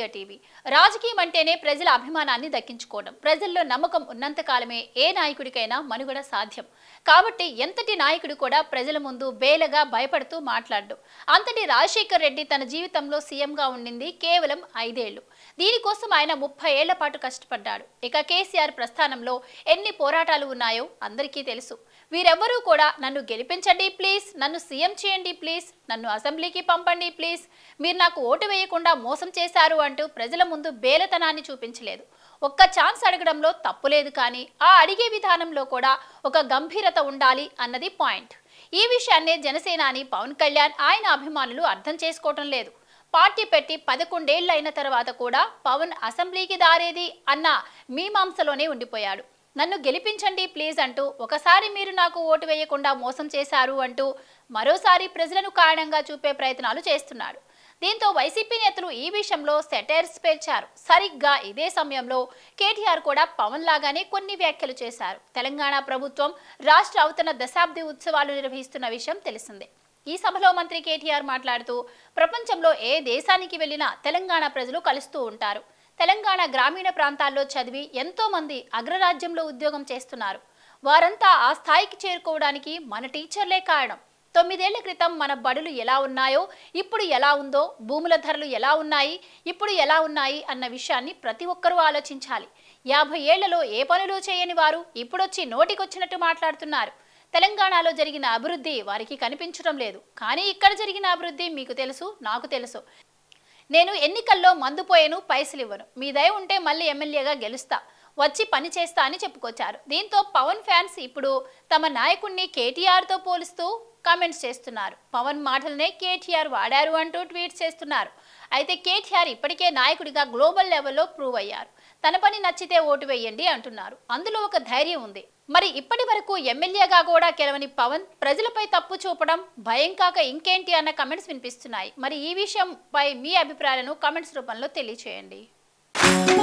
Amarayya TV రాజకీయం అంటేనే ప్రజల అభిమానాన్ని దక్కించుకోవడం ప్రజల్లో నమ్మకం ఉన్నంత కాలమే ఏ నాయకుడికైనా మనుగడ సాధ్యం కాబట్టి ఎంతటి నాయకుడు కూడా ప్రజల ముందు బేలగా భయపడుతూ మాట్లాడు అంతటి రాజశేఖర్ రెడ్డి తన జీవితంలో సీఎంగా ఉండింది కేవలం ఐదేళ్లు దీనికోసం ఆయన ముప్పై ఏళ్ల పాటు కష్టపడ్డాడు ఇక కేసీఆర్ ప్రస్థానంలో ఎన్ని పోరాటాలు ఉన్నాయో అందరికీ తెలుసు వీరెవ్వరూ కూడా నన్ను గెలిపించండి ప్లీజ్ నన్ను సీఎం చేయండి ప్లీజ్ నన్ను అసెంబ్లీకి పంపండి ప్లీజ్ మీరు నాకు ఓటు వేయకుండా మోసం చేశారు అంటూ ప్రజల ముందు బేలతనాన్ని చూపించలేదు ఒక్క ఛాన్స్ అడగడంలో తప్పు లేదు కానీ ఆ అడిగే విధానంలో కూడా ఒక గంభీరత ఉండాలి అన్నది పాయింట్ ఈ విషయాన్నే జనసేనాని పవన్ కళ్యాణ్ ఆయన అభిమానులు అర్థం చేసుకోవటం లేదు పార్టీ పెట్టి పదకొండేళ్లు అయిన తర్వాత కూడా పవన్ అసెంబ్లీకి దారేది అన్న మీమాంసలోనే ఉండిపోయాడు నన్ను గెలిపించండి ప్లీజ్ అంటూ ఒకసారి మీరు నాకు ఓటు వేయకుండా మోసం చేశారు అంటూ మరోసారి ప్రజలను కారణంగా చూపే ప్రయత్నాలు చేస్తున్నాడు దీంతో వైసీపీ నేతలు ఈ విషయంలో సెటైర్స్ పేల్చారు సరిగ్గా ఇదే సమయంలో కేటీఆర్ కూడా పవన్ లాగానే కొన్ని వ్యాఖ్యలు చేశారు తెలంగాణ ప్రభుత్వం రాష్ట్ర అవతరణ దశాబ్ది ఉత్సవాలు నిర్వహిస్తున్న విషయం తెలిసిందే ఈ సభలో మంత్రి కేటీఆర్ మాట్లాడుతూ ప్రపంచంలో ఏ దేశానికి వెళ్ళినా తెలంగాణ ప్రజలు కలుస్తూ ఉంటారు తెలంగాణ గ్రామీణ ప్రాంతాల్లో చదివి ఎంతో మంది అగ్రరాజ్యంలో ఉద్యోగం చేస్తున్నారు వారంతా ఆ స్థాయికి చేరుకోవడానికి మన టీచర్లే కారణం తొమ్మిదేళ్ల క్రితం మన బడులు ఎలా ఉన్నాయో ఇప్పుడు ఎలా ఉందో భూముల ధరలు ఎలా ఉన్నాయి ఇప్పుడు ఎలా ఉన్నాయి అన్న విషయాన్ని ప్రతి ఒక్కరూ ఆలోచించాలి యాభై ఏళ్లలో ఏ పనులు చేయని వారు ఇప్పుడొచ్చి నోటికొచ్చినట్టు మాట్లాడుతున్నారు తెలంగాణలో జరిగిన అభివృద్ధి వారికి కనిపించడం లేదు కానీ ఇక్కడ జరిగిన అభివృద్ధి మీకు తెలుసు నాకు తెలుసు నేను ఎన్నికల్లో మందు పోయేను పైసలు ఇవ్వను మీ దయ ఉంటే మళ్ళీ ఎమ్మెల్యేగా గెలుస్తా వచ్చి పని చేస్తా అని చెప్పుకొచ్చారు దీంతో పవన్ ఫ్యాన్స్ ఇప్పుడు తమ నాయకుడిని కేటీఆర్తో పోలుస్తూ కామెంట్స్ చేస్తున్నారు పవన్ మాటలనే కేటీఆర్ వాడారు అంటూ ట్వీట్స్ చేస్తున్నారు అయితే కేటీఆర్ ఇప్పటికే నాయకుడిగా గ్లోబల్ లెవెల్లో ప్రూవ్ అయ్యారు తన పని నచ్చితే ఓటు వేయండి అంటున్నారు అందులో ఒక ధైర్యం ఉంది మరి ఇప్పటి వరకు ఎమ్మెల్యేగా కూడా గెలవని పవన్ ప్రజలపై తప్పు చూపడం భయం కాక ఇంకేంటి అన్న కమెంట్స్ వినిపిస్తున్నాయి మరి ఈ విషయంపై మీ అభిప్రాయాలను కమెంట్స్ రూపంలో తెలియచేయండి